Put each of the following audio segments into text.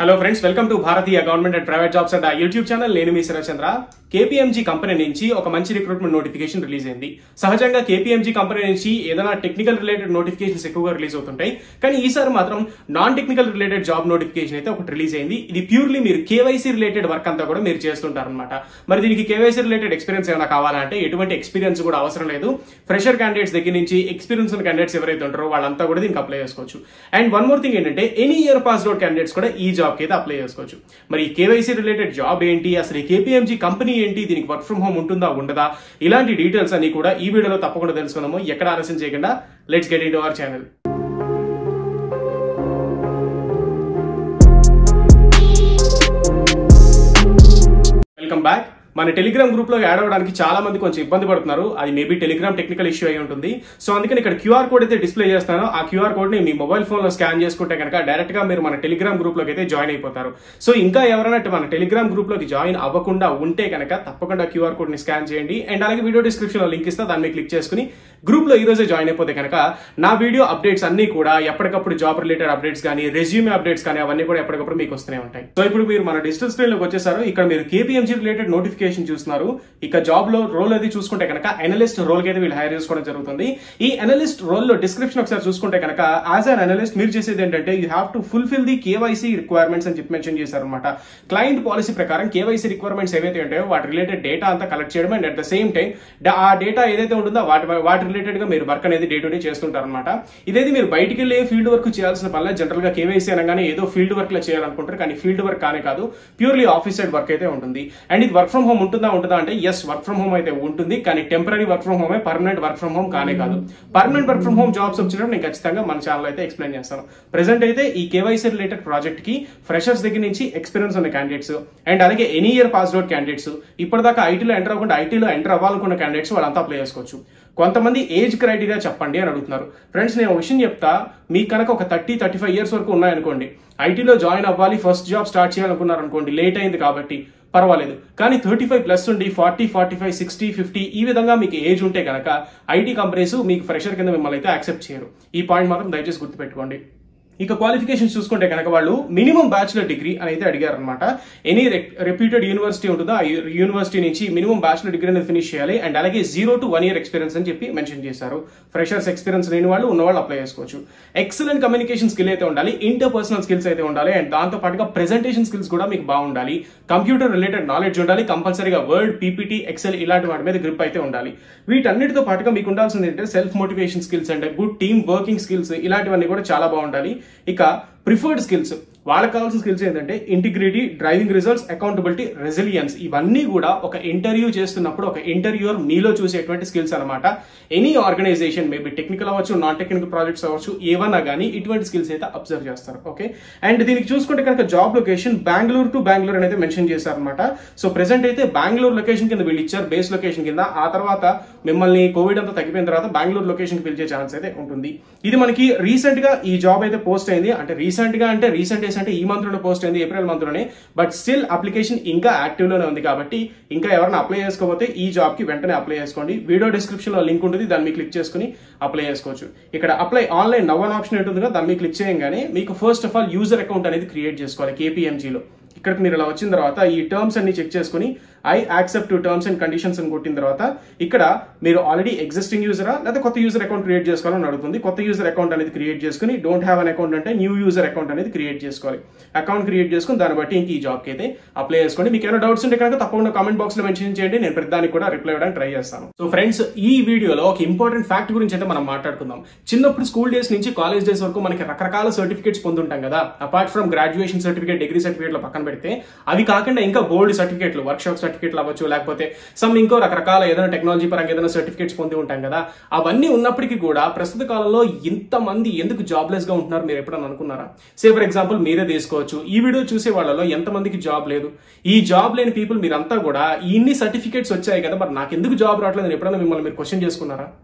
hello friends welcome to Bharatiya government and private jobs and YouTube channel నేను మీ Sarachandra KPMG company నుంచి ఒక మంచి రిక్రూట్మెంట్ నోటిఫికేషన్ రిలీజ్ అయింది సహజంగా కేపీఎంజీ కంపెనీ నుంచి ఏదైనా టెక్నికల్ రిలేటెడ్ నోటిఫికేషన్స్ ఎక్కువగా రిలీజ్ అవుతుంటాయి కానీ ఈసారి మాత్రం non technical related job notification అయితే ఒకటి రిలీజ్ అయింది ఇది ప్యూర్లీ మీరు కేవైసీ రిలేటెడ్ వర్క్ అంతా కూడా మీరు చేస్తుంటారనమాట మరి దీనికి కేవైసీ రిలేటెడ్ ఎక్స్పీరియన్స్ ఏమైనా కావాలంటే ఎటువంటి ఎక్స్పీరియన్స్ కూడా అవసరం లేదు ఫ్రెషర్ క్యాండిడేట్స్ దగ్గర నుంచి ఎక్స్పీరియన్స్ ఉన్న క్యాండిడేట్స్ ఎవరైతే ఉంటారో వాళ్ళంతా కూడా దీనికి అప్లై చేసుకోవచ్చు అండ్ వన్ మోర్ థింగ్ ఏంటంటే any year pass out candidates కూడా ఈ జాబ్ కి అయితే అప్లై చేసుకోవచ్చు మరి కేవైసీ రిలేటెడ్ జాబ్ ఏంటి అసలు ఈ కేపీఎంజీ కంపెనీ ఏంటి దీనికి వర్క్ ఫ్రమ్ హోమ్ ఉంటుందా ఉండదా ఇలాంటి డీటెయిల్స్ అన్ని కూడా ఈ వీడియోలో తప్పకుండా తెలుసుకుందాము ఎక్కడ ఆలస్యం చేయకుండా let's get in our channel welcome back మన టెలిగ్రామ్ గ్రూప్ లో యాడ్ అవ్వడానికి చాలా మంది కొంచెం ఇబ్బంది పడుతున్నారు అది మేబీ టెలిగ్రామ్ టెక్నికల్ ఇష్యూ అయి ఉంటుంది సో అందుకని ఇక్కడ క్యూఆర్ కోడ్ అయితే డిస్ప్లే చేస్తాను ఆ క్యూఆర్ కోడ్ ని మీ మొబైల్ ఫోన్ లో స్కాన్ చేసుకుంటే కనుక డైరెక్ట్ గా మీరు మన టెలిగ్రామ్ గ్రూప్ లోకి అయితే జాయిన్ అయిపోతారు సో ఇంకా ఎవరైనా మన టెలిగ్రామ్ గ్రూప్ లోకి జాయిన్ అవ్వకుండా ఉంటే కనుక తప్పకుండా క్యూఆర్ కోడ్ ని స్కాన్ చేయండి అండ్ అలాగే వీడియో డిస్క్రిప్షన్ లో లింక్ ఇస్తా దాన్ని మీద క్లిక్ చేసుకుని గ్రూప్ లో ఈ రోజే జాయిన్ అయిపోతే కనుక నా వీడియో అప్డేట్స్ అన్ని కూడా ఎప్పటికప్పుడు జాబ్ రిలేటెడ్ అప్డేట్స్ కానీ రెజ్యూమే అప్డేట్స్ కానీ అవన్నీ కూడా ఎప్పటికప్పుడు మీకు వస్తూనే ఉంటాయి సో ఇప్పుడు మీరు మన డిజిటల్ స్క్రీన్ లోకి వచ్చేసారు ఇక్కడ మీరు కేపీఎంజీ రిలేటెడ్ నోటిఫికేషన్ చూస్తున్నారు ఇక జాబ్ లో రోల్ అది చూసుకుంటే కనుక అనలిస్ట్ రోల్ కి అయితే వీళ్ళు హైర్ చేసుకోవడం జరుగుతుంది ఈ అనలిస్ట్ రోల్ లో డిస్క్రిప్షన్ ఒకసారి చూసుకుంటే కనుక యాజ్ అన్ అనలిస్ట్ మీరు చేసేది ఏంటంటే you have to fulfil the KYC requirements అని చెప్పి మెన్షన్ చేశారనమాట క్లయింట్ పాలసీ ప్రకారం కేవైసీ రిక్వైర్మెంట్స్ ఏవైతే ఉంటాయో వాటి రిలేటెడ్ డేటా అంతా కలెక్ట్ చేయడం and at the same time ఆ డేటా ఏదైతే ఉంటుందో వాటి వాటి రిలేటెడ్ గా మీరు వర్క్ అనేది డే టు డే చేస్తుంటారు అనమాట ఇదేది మీరు బయటికి వెళ్ళి ఫీల్డ్ వర్క్ చేయాల్సిన పనిలో జనరల్ గా కేవైసీ అనగానే ఏదో ఫీల్డ్ వర్క్ లో చేయాలనుకుంటారు కానీ ఫీల్డ్ వర్క్ కానే కాదు ప్యూర్లీ ఆఫీస్ సైడ్ వర్క్ అయితే ఉంటుంది అండ్ ఇది వర్క్ ఫ్రమ్ హోమ్ ఉంటుందా ఉంటుందా అంటే ఎస్ వర్క్ ఫ్రమ్ హోమ్ అయితే ఉంటుంది కానీ టెంపరీ వర్క్ ఫ్రమ్ హోమే పర్మనెంట్ వర్క్ ఫ్రమ్ హోమ్ కానే కాదు permanent work from home jobs వచ్చినప్పుడు నేను ఖచ్చితంగా మన ఛానల్ అయితే ఎక్స్ప్లెయిన్ చేస్తాను ప్రెసెంట్ అయితే ఈ కేవైసీ రిలేటెడ్ ప్రాజెక్ట్ కి ఫ్రెషర్స్ దగ్గర నుంచి ఎక్స్పీరియన్స్ ఉన్న క్యాండిడేట్స్ అండ్ అలాగే any year pass out candidates ఇప్పటిదాకా ఐటీలో ఎంటర్ అవ్వకుండా ఐటీలో ఎంటర్ అవ్వాలనుకున్న క్యాండిడేట్స్ వాళ్ళంతా అప్లై చేసుకోవచ్చు కొంతమంది ఏజ్ క్రైటీరియా చెప్పండి అని అడుగుతున్నారు ఫ్రెండ్స్ నేను ఒక విషయం చెప్తా మీకు కనుక ఒక థర్టీ థర్టీ ఫైవ్ ఇయర్స్ వరకు ఉన్నాయనుకోండి ఐటీలో జాయిన్ అవ్వాలి ఫస్ట్ జాబ్ స్టార్ట్ చేయాలనుకున్నారు అనుకోండి లేట్ అయింది కాబట్టి పర్వాలేదు కానీ థర్టీ ఫైవ్ ప్లస్ ఉండి forty forty five sixty fifty ఈ విధంగా మీకు ఏజ్ ఉంటే కనుక ఐటీ కంపెనీస్ మీకు ఫ్రెషర్ కింద మిమ్మల్ని అయితే యాక్సెప్ట్ చేయరు ఈ పాయింట్ మాత్రం దయచేసి గుర్తుపెట్టుకోండి ఇక క్వాలిఫికేషన్స్ చూసుకుంటే కనుక వాళ్ళు మినిమం బ్యాచులర్ డిగ్రీ అని అయితే అడిగారు అనమాట ఎనీ రెప్యూటెడ్ యూనివర్సిటీ ఉంటుందో ఆ యూనివర్సిటీ నుంచి మినిమం బ్యాచులర్ డిగ్రీ అనేది ఫినిష్ చేయాలి అండ్ అలాగే zero to one year experience అని చెప్పి మెన్షన్ చేశారు ఫ్రెషర్స్ ఎక్స్పీరియన్స్ లేని వాళ్ళు ఉన్న వాళ్ళు అప్లై చేసుకోవచ్చు ఎక్సలెంట్ కమ్యూనికేషన్ స్కిల్ అయితే ఉండాలి ఇంటర్ పర్సనల్ స్కిల్స్ అయితే ఉండాలి అండ్ దాంతో పాటుగా ప్రెజెంటేషన్ స్కిల్స్ కూడా మీకు బాగుండాలి కంప్యూటర్ రిలేటెడ్ నాలెడ్జ్ ఉండాలి కంపల్సరీగా వర్డ్ పీపీటీ ఎక్సెల్ ఇలాంటి వాటి మీద గ్రిప్ అయితే ఉండాలి వీటన్నిటితో పాటుగా మీకు ఉండాల్సింది ఏంటంటే self motivation skills and good team working skills ఇలాంటివన్నీ కూడా చాలా బాగుండాలి ఇక ప్రిఫర్డ్ స్కిల్స్ వాళ్ళకి కావాల్సిన స్కిల్స్ ఏంటంటే integrity driving results accountability resilience ఇవన్నీ కూడా ఒక ఇంటర్వ్యూ చేస్తున్నప్పుడు ఒక ఇంటర్వ్యూర్ మీలో చూసేటువంటి స్కిల్స్ అనమాట ఎనీ ఆర్గనైజేషన్ మేబీ టెక్నికల్ అవ్వచ్చు నాన్ టెక్నికల్ ప్రాజెక్ట్స్ అవ్వచ్చు ఏవన్నా కానీ ఇటువంటి స్కిల్స్ అయితే అబ్జర్వ్ చేస్తారు ఓకే అండ్ దీనికి చూసుకుంటే కనుక job location Bengaluru to Bengaluru అనేది మెన్షన్ చేశారనమాట సో ప్రెసెంట్ అయితే బెంగళూరు లొకేషన్ కింద వీళ్ళు ఇచ్చారు బేస్ లొకేషన్ కింద ఆ తర్వాత మిమ్మల్ని కోవిడ్ అంతా తగ్గిపోయిన తర్వాత బెంగళూరు లొకేషన్ కి పిలిచే ఛాన్స్ అయితే ఉంటుంది ఇది మనకి రీసెంట్ గా ఈ జాబ్ అయితే పోస్ట్ అయింది అంటే రీసెంట్ గా అంటే రీసెంట్ డేస్ అంటే ఈ మంత్ లోనే పోస్ట్ అయింది ఏప్రిల్ మంత్ లోనే బట్ స్టిల్ అప్లికేషన్ ఇంకా యాక్టివ్ లోనే ఉంది కాబట్టి ఇంకా ఎవరైనా అప్లై చేసుకోకపోతే ఈ జాబ్ కి వెంటనే అప్లై చేసుకోండి వీడియో డిస్క్రిప్షన్ లో లింక్ ఉంటుంది దాన్ని మీకు క్లిక్ చేసుకుని అప్లై చేసుకోవచ్చు ఇక్కడ అప్లై ఆన్లైన్ నవ్ ఆప్షన్ ఉంటుంది కదా దాన్ని మీకు క్లిక్ చేయగానే మీకు first of all user account అనేది క్రియేట్ చేసుకోవాలి కేపీఎంజీలో ఇక్కడికి మీరు ఇలా వచ్చిన తర్వాత ఈ టర్మ్స్ అన్ని చెక్ చేసుకుని I accept to terms and conditions అని కొట్టిన తర్వాత ఇక్కడ మీరు ఆల్రెడీ ఎగ్జిస్టింగ్ యూజరా లేదా కొత్త యూజర్ అకౌంట్ క్రియేట్ చేసుకోవాలని అడుగుతుంది కొత్త యూజర్ అకౌంట్ అనేది క్రియేట్ చేసుకుని డోంట్ హ్యావ్ అన్ అకౌంట్ అంటే న్యూ యూజర్ అకౌంట్ అనేది క్రియేట్ చేసుకోవాలి అకౌంట్ క్రియేట్ చేసుకుని దాన్ని బట్టి ఇంక ఈ జాబ్కి అయితే అప్లై చేసుకోండి మీకు ఏమైనా డౌట్స్ ఉంటే కనుక తప్పకుండా కామెంట్ బాక్స్ లో మెన్షన్ చేయండి నేను ప్రతిదానికి కూడా రిప్లై ఇవ్వడానికి ట్రై చేస్తాను సో ఫ్రెండ్స్ ఈ వీడియోలో ఒక ఇంపార్టెంట్ ఫ్యాక్ట్ గురించి అయితే మనం మాట్లాడుకుందాం చిన్నప్పుడు స్కూల్ డేస్ నుంచి కాలేజ్ డేస్ వరకు మనకి రకరకాల సర్టిఫికేట్స్ పొందుంటాం కదా apart from graduation certificate degree certificate పక్కన పెడితే అవి కాకుండా ఇంకా బోర్డు సర్టిఫికేట్లు వర్క్ షాప్ సర్టిఫికేట్లు అవ్వచ్చు లేకపోతే సమ్ ఇంకో రకరకాల ఏదైనా టెక్నాలజీ పరంగా ఏదైనా సర్టిఫికేట్స్ పొంది ఉంటాం కదా అవన్నీ ఉన్నప్పటికీ కూడా ప్రస్తుత కాలంలో ఇంతమంది ఎందుకు జాబ్లెస్ గా ఉంటున్నారు మీరు ఎప్పుడైనా అనుకున్నారా సే ఫర్ ఎగ్జాంపుల్ మీరే తీసుకోవచ్చు ఈ వీడియో చూసే వాళ్ళలో ఎంతమందికి జాబ్ లేదు ఈ జాబ్ లేని పీపుల్ మీరంతా కూడా ఇన్ని సర్టిఫికేట్స్ వచ్చాయి కదా మరి నాకు ఎందుకు జాబ్ రావట్లేదు అని ఎప్పుడైనా మిమ్మల్ని మీరు క్వశ్చన్ చేసుకున్నారా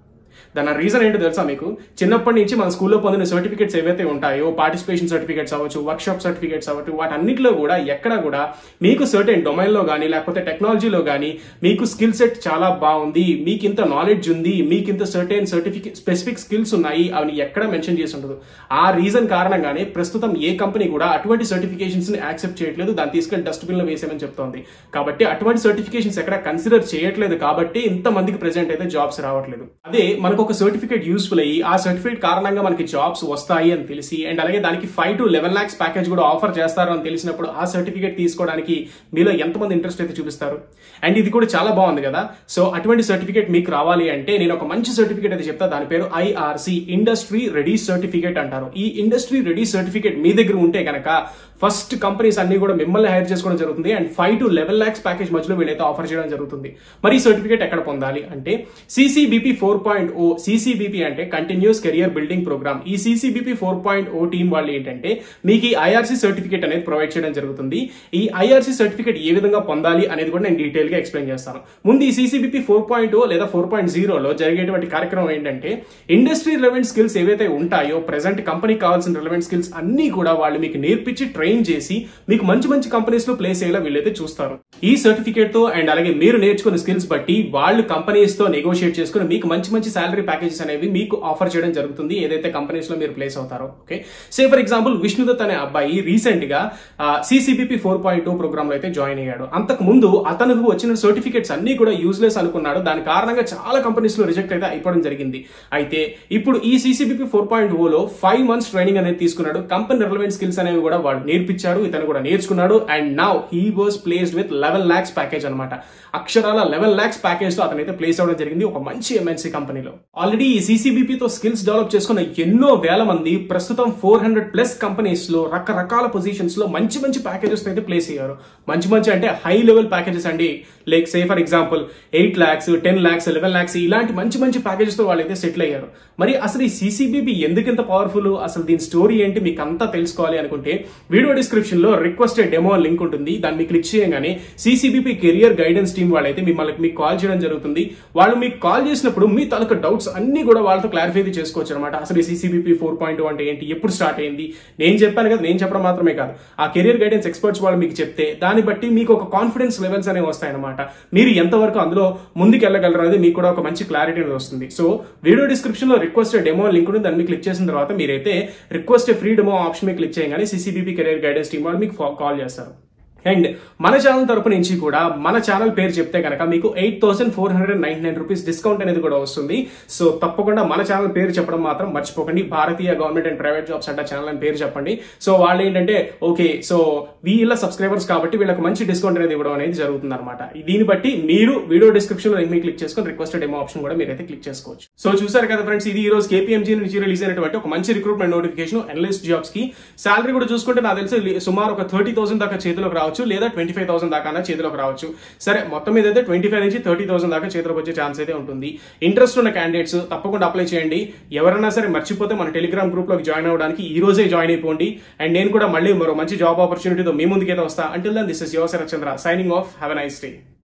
దాని రీజన్ ఏంటో తెలుసా మీకు చిన్నప్పటి నుంచి మన స్కూల్లో పొందిన సర్టిఫికేట్స్ ఏవైతే ఉంటాయో పార్టిసిపేషన్ సర్టిఫికేట్స్ అవ్వచ్చు వర్క్ షాప్ సర్టిఫికేట్స్ అవ్వచ్చు వాటన్నిటిలో కూడా ఎక్కడ కూడా మీకు సర్టెన్ డొమైన్ లో కానీ లేకపోతే టెక్నాలజీలో కానీ మీకు స్కిల్ సెట్ చాలా బాగుంది మీకు ఇంత నాలెడ్జ్ ఉంది మీకు ఇంత సర్టెన్ సర్టిఫికేట్ స్పెసిఫిక్ స్కిల్స్ ఉన్నాయి అవి ఎక్కడ మెన్షన్ చేసి ఉండదు ఆ రీజన్ కారణంగానే ప్రస్తుతం ఏ కంపెనీ కూడా అటువంటి సర్టిఫికేషన్స్ ని యాక్సెప్ట్ చేయట్లేదు దాన్ని తీసుకెళ్లి డస్ట్బిన్ లో వేసేమని చెప్తోంది కాబట్టి అటువంటి సర్టిఫికేషన్స్ ఎక్కడ కన్సిడర్ చేయట్లేదు కాబట్టి ఇంత మందికి ప్రెసెంట్ అయితే జాబ్స్ రావట్లేదు అదే మనకు ఒక సర్టిఫికేట్ యూస్ఫుల్ అయ్యి ఆ సర్టిఫికేట్ కారణంగా మనకి జాబ్స్ వస్తాయి అని తెలిసి అండ్ అలాగే దానికి five to eleven lakhs package కూడా ఆఫర్ చేస్తారు అని తెలిసినప్పుడు ఆ సర్టిఫికేట్ తీసుకోవడానికి మీలో ఎంతమంది ఇంట్రెస్ట్ అయితే చూపిస్తారు అండ్ ఇది కూడా చాలా బాగుంది కదా సో అటువంటి సర్టిఫికేట్ మీకు రావాలి అంటే నేను ఒక మంచి సర్టిఫికేట్ అయితే చెప్తా దాని పేరు ఐఆర్సి ఇండస్ట్రీ రెడీ సర్టిఫికేట్ అంటారు ఈ ఇండస్ట్రీ రెడీ సర్టిఫికేట్ మీ దగ్గర ఉంటే కనుక ఫస్ట్ కంపెనీస్ అన్ని కూడా మిమ్మల్ని హైర్ చేసుకోవడం జరుగుతుంది and five to eleven lakhs package మధ్యలో వీళ్ళైతే ఆఫర్ చేయడం జరుగుతుంది మరి ఈ సర్టిఫికేట్ ఎక్కడ పొందాలి అంటే CCBP four point O CCBP అంటే కంటిన్యూస్ కెరియర్ బిల్డింగ్ ప్రోగ్రామ్ ఈ CCBP four point O team వాళ్ళు ఏంటంటే మీకు ఈ ఐఆర్సీ సర్టిఫికేట్ అనేది ప్రొవైడ్ చేయడం జరుగుతుంది ఈ ఐఆర్సీ సర్టిఫికేట్ ఏ విధంగా పొందాలి అనేది కూడా నేను డీటెయిల్ గా ఎక్స్ప్లెయిన్ చేస్తాను ముందు ఈ సిసిబిపి ఫోర్ పాయింట్ ఓ లేదా ఫోర్ పాయింట్ జీరోలో జరిగేటువంటి కార్యక్రమం ఏంటంటే ఇండస్ట్రీ రిలవెంట్ స్కిల్స్ ఏవైతే ఉంటాయో ప్రెసెంట్ కంపెనీకి కావాల్సిన రిలవెంట్ స్కిల్స్ అన్ని కూడా వాళ్ళు మీకు నేర్పించి ట్రైన్ చేసి మీకు మంచి మంచి కంపెనీస్ లో ప్లేస్ అయ్యేలా వీళ్ళైతే చూస్తారు ఈ సర్టిఫికేట్ తో అండ్ అలాగే మీరు నేర్చుకున్న స్కిల్స్ బట్టి వాళ్ళు కంపెనీస్ తో నెగోషియేట్ చేసుకుని మీకు మంచి మంచి సాలరీ ప్యాకేజెస్ అనేవి మీకు ఆఫర్ చేయడం జరుగుతుంది ఏదైతే కంపెనీస్ లో మీరు ప్లేస్ అవుతారో okay say for example Vishnudatt అనే అబ్బాయి రీసెంట్ గా CCBP four point two program లో అయితే జాయిన్ అయ్యాడు అంతకు ముందు అతనికి వచ్చిన సర్టిఫికేట్స్ అన్ని కూడా యూజ్లెస్ అనుకున్నాడు దాని కారణంగా చాలా కంపెనీస్ లో రిజెక్ట్ అయితే అయిపోవడం జరిగింది అయితే ఇప్పుడు ఈ సిసిబిపి ఫోర్ పాయింట్ ఓలో ఫైవ్ మంత్స్ ట్రైనింగ్ అనేది తీసుకున్నాడు కంపెనీ రిలవెంట్ స్కిల్స్ అనేవి కూడా వాళ్ళు నేర్పించారు ఇతను కూడా నేర్చుకున్నాడు and now he was placed with eleven lakhs package అనమాట అక్షరాల లెవెన్ లాక్స్ ప్యాకేజ్ తో అతనైతే ప్లేస్ అవడం జరిగింది ఒక మంచి ఎంఎన్సీ కంపెనీలో ఆల్రెడీ ఈ సిసిబిపి తో స్కిల్స్ డెవలప్ చేసుకున్న ఎన్నో వేల మంది ప్రస్తుతం ఫోర్ హండ్రెడ్ ప్లస్ కంపెనీస్ లో రకరకాల పొజిషన్స్ లో మంచి మంచి ప్యాకేజెస్ అయితే ప్లేస్ అయ్యారు మంచి మంచి అంటే హై లెవెల్ ప్యాకేజెస్ అండి like say for example eight lakhs ten lakhs eleven lakhs ఇలాంటి మంచి మంచి ప్యాకేజెస్ తో వాళ్ళైతే సెటిల్ అయ్యారు మరి అసలు ఈ సిసిబిబి ఎందుకు ఇంత పవర్ఫుల్ అసలు దీని స్టోరీ ఏంటి మీకు అంతా తెలుసుకోవాలి అనుకుంటే వీడియో డిస్క్రిప్షన్ లో రిక్వెస్టెడ్ డెమో లింక్ ఉంటుంది దాన్ని మీకు క్లిక్ చేయగానే సిసిబిపి కెరియర్ గైడెన్స్ టీం వాళ్ళైతే మిమ్మల్ని మీకు కాల్ చేయడం జరుగుతుంది వాళ్ళు మీకు కాల్ చేసినప్పుడు మీ తాలూకా డౌట్స్ అన్ని కూడా వాళ్ళతో క్లారిఫై చేసుకోవచ్చు అనమాట అసలు ఈ సిసిబిపి ఫోర్ పాయింట్ అంటే ఏంటి ఎప్పుడు స్టార్ట్ అయింది నేను చెప్పాను కదా నేను చెప్పడం మాత్రమే కాదు ఆ కెరియర్ గైడెన్స్ ఎక్స్పర్ట్స్ వాళ్ళు మీకు చెప్తే దాన్ని బట్టి మీకు ఒక కాన్ఫిడెన్స్ లెవెల్స్ అనేవి వస్తాయన్నమాట మీరు ఎంతవరకు అందులో ముందుకు వెళ్ళగలరు అనేది మీకు కూడా ఒక మంచి క్లారిటీ అనేది వస్తుంది సో వీడియో డిస్క్రిప్షన్ లో రిక్వెస్ట్ డెమో లింక్ ఉంది దాన్ని క్లిక్ చేసిన తర్వాత మీరైతే రిక్వెస్ట్ ఫ్రీ డెమో ఆప్షన్ మీద క్లిక్ చేయగానే సిసిబిపి కెరియర్ గైడెన్స్ టీం వాళ్ళు మీకు కాల్ చేస్తారు అండ్ మన ఛానల్ తరపు నుంచి కూడా మన ఛానల్ పేరు చెప్తే కనుక మీకు eight thousand four hundred ninety nine rupees discount అనేది కూడా వస్తుంది సో తప్పకుండా మన ఛానల్ పేరు చెప్పడం మాత్రం మర్చిపోకండి Bharatiya government and private jobs Adda channel అని పేరు చెప్పండి సో వాళ్ళు ఏంటంటే ఓకే సో వీళ్ళ సబ్స్క్రైబర్స్ కాబట్టి వీళ్ళకి మంచి డిస్కౌంట్ అనేది ఇవ్వడం అనేది జరుగుతుంది అనమాట దీన్ని బట్టి మీరు వీడియో డిస్క్రిప్షన్ లో లింక్ క్లిక్ చేసుకొని రిక్వెస్టెడ్ డెమో ఆప్షన్ కూడా మీరైతే క్లిక్ చేసుకోవచ్చు సో చూసారు కదా ఫ్రెండ్స్ ఇది ఈ రోజు కేపీఎంజీ నుంచి రిలీజ్ అయినటువంటి ఒక మంచి రిక్రూట్మెంట్ నోటిఫికేషన్ అనలిస్ట్ జాబ్స్ కి సాలరీ కూడా చూసుకుంటే నాకు తెలిసి సుమారు ఒక థర్టీ థౌసండ్ దాకా చేతిలోకి రావచ్చు లేదా ట్వంటీ ఫైవ్ థౌసండ్ దాకా చేతిలోకి రావచ్చు సరే మొత్తం మీద అయితే ట్వంటీ ఫైవ్ నుంచి థర్టీ థౌసండ్ దాకా చేతిలోకి వచ్చే ఛాన్స్ అయితే ఉంటుంది ఇంట్రెస్ట్ ఉన్న క్యాండిడేట్స్ తప్పకుండా అప్లై చేయండి ఎవరైనా సరే మర్చిపోతే మన టెలిగ్రామ్ గ్రూప్ లోకి జాయిన్ అవ్వడానికి ఈ రోజే జాయిన్ అయిపోండి అండ్ నేను కూడా మళ్ళీ మరో మంచి జాబ్ ఆపర్చునిటీతో మీ ముందుకైతే వస్తా until then this is your Sharath Chandra signing off have a nice day